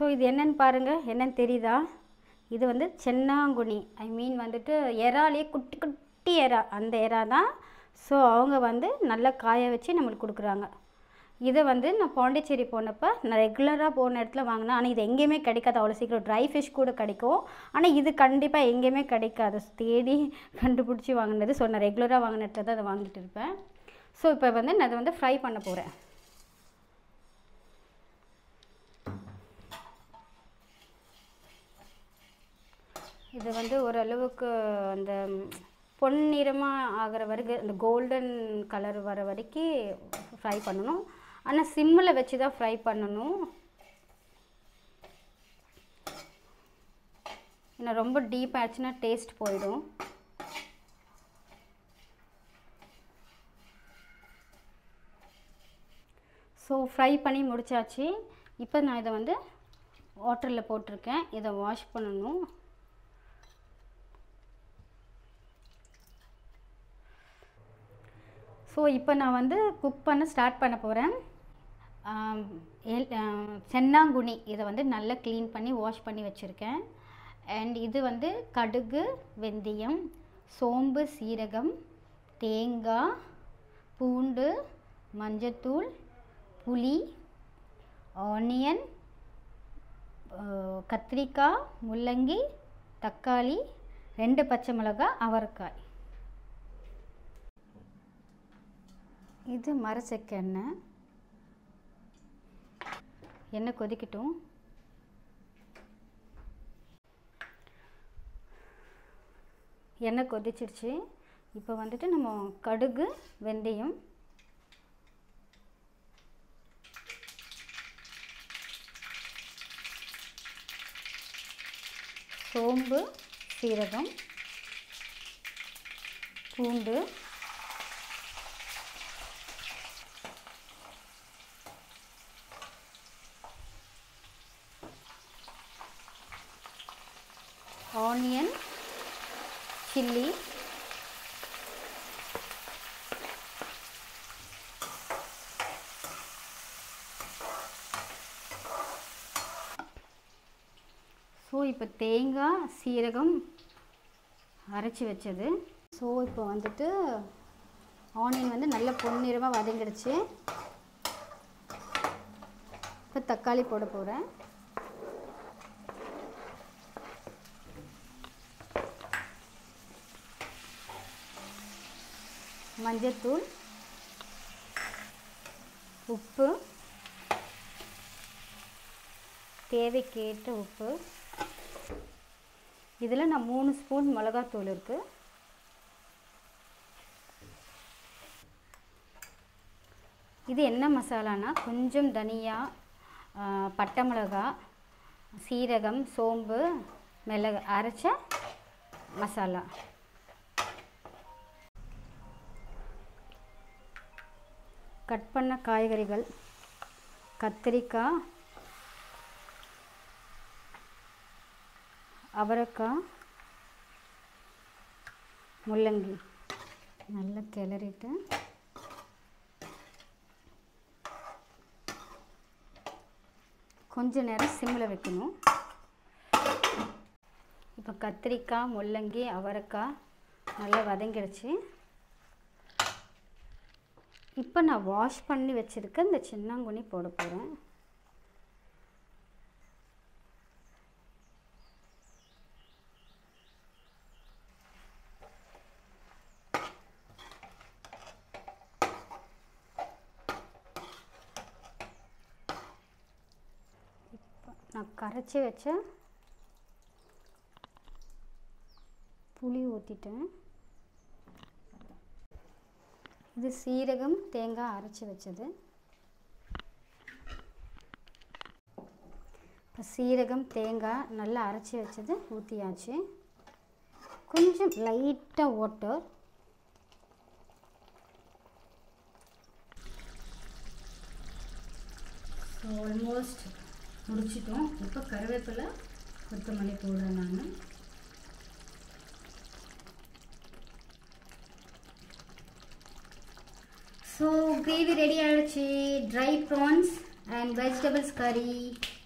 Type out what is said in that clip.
இது என்னன்னு பாருங்கள் என்னன்னு தெரியுதா இது வந்து சென்னாங்குனி ஐ மீன் வந்துட்டு எறாலே குட்டி குட்டி எறா அந்த எறா தான் ஸோ அவங்க வந்து நல்லா காய வச்சு நம்மளுக்கு கொடுக்குறாங்க இதை வந்து நான் பாண்டிச்சேரி போனப்போ நான் ரெகுலராக போன இடத்துல வாங்கினேன் ஆனால் இது எங்கேயுமே கிடைக்காது அவ்வளோ சீக்கிரம் ட்ரை ஃபிஷ் கூட கிடைக்கும் ஆனால் இது கண்டிப்பாக எங்கேயுமே கிடைக்காது தேடி கண்டுபிடிச்சி வாங்கினது ஸோ நான் ரெகுலராக வாங்கின இடத்துல தான் அதை வாங்கிட்டு இருப்பேன் ஸோ இப்போ வந்து நான் அதை வந்து ஃப்ரை பண்ண போகிறேன் இது வந்து ஓரளவுக்கு அந்த பொன்னிறமாக ஆகிற வரைக்கும் அந்த கோல்டன் கலர் வர வரைக்கும் ஃப்ரை பண்ணணும் ஆனால் சிம்மில் வச்சு தான் ஃப்ரை பண்ணணும் ஏன்னா ரொம்ப டீப் ஆச்சுன்னா டேஸ்ட் போயிடும் ஸோ ஃப்ரை பண்ணி முடிச்சாச்சு இப்போ நான் இதை வந்து வாட்டரில் போட்டிருக்கேன் இதை வாஷ் பண்ணணும் ஸோ இப்போ நான் வந்து குக் பண்ண ஸ்டார்ட் பண்ண போகிறேன் சென்னாங்குனி இதை வந்து நல்லா க்ளீன் பண்ணி வாஷ் பண்ணி வச்சுருக்கேன் அண்ட் இது வந்து கடுகு வெந்தயம் சோம்பு சீரகம் தேங்காய் பூண்டு மஞ்சத்தூள் புளி ஆனியன் கத்திரிக்காய் முள்ளங்கி தக்காளி ரெண்டு பச்சை மிளகாய் அவரைக்காய் இது மரச்செக்கு எண்ணெய் எண்ணெய் கொதிக்கட்டும் எண்ணெய் கொதிச்சிருச்சு இப்போ வந்துட்டு நம்ம கடுகு வெந்தயம் சோம்பு சீரகம் பூண்டு ஆனியன் சில்லி ஸோ இப்போ தேங்காய் சீரகம் அரைச்சி வச்சது ஸோ இப்போ வந்துட்டு ஆனியன் வந்து நல்ல பொன்னிறமாக வதங்கிடுச்சு இப்போ தக்காளி போட போகிறேன் மஞ்சத்தூள் உப்பு தேவைக்கேற்ற உப்பு இதில் நான் மூணு ஸ்பூன் மிளகாத்தூள் இருக்குது இது என்ன மசாலானா கொஞ்சம் தனியா ஆ, பட்டை மிளகா சீரகம் சோம்பு மிளகு அரைச்ச மசாலா கட் பண்ண காய்கறிகள் கத்திரிக்காய் அவரைக்காய் முள்ளங்கி நல்லா கிளறிட்டு கொஞ்ச நேரம் சிம்மில் வைக்கணும் இப்போ கத்திரிக்காய் முள்ளங்கி அவரைக்காய் நல்லா வதங்கிடுச்சு இப்போ நான் வாஷ் பண்ணி வச்சுருக்க இந்த சின்னாங்குனி போட போகிறேன் இப்போ நான் கரைச்சி வச்ச புளி ஊற்றிட்டேன் இது சீரகம் தேங்காய் அரைச்சி வச்சது இப்போ சீரகம் தேங்காய் நல்லா அரைச்சி வச்சது ஊற்றியாச்சு கொஞ்சம் லைட்டாக வாட்டர் ஸோ ஆல்மோஸ்ட் முடிச்சிட்டோம் இப்போ கருவேப்பிலை கொத்தமல்லி போடுறேன் நான் ஸோ கிரேவி ரெடி ஆகிடுச்சு ட்ரை ப்ரான்ஸ் அண்ட் வெஜிடபிள்ஸ் கறி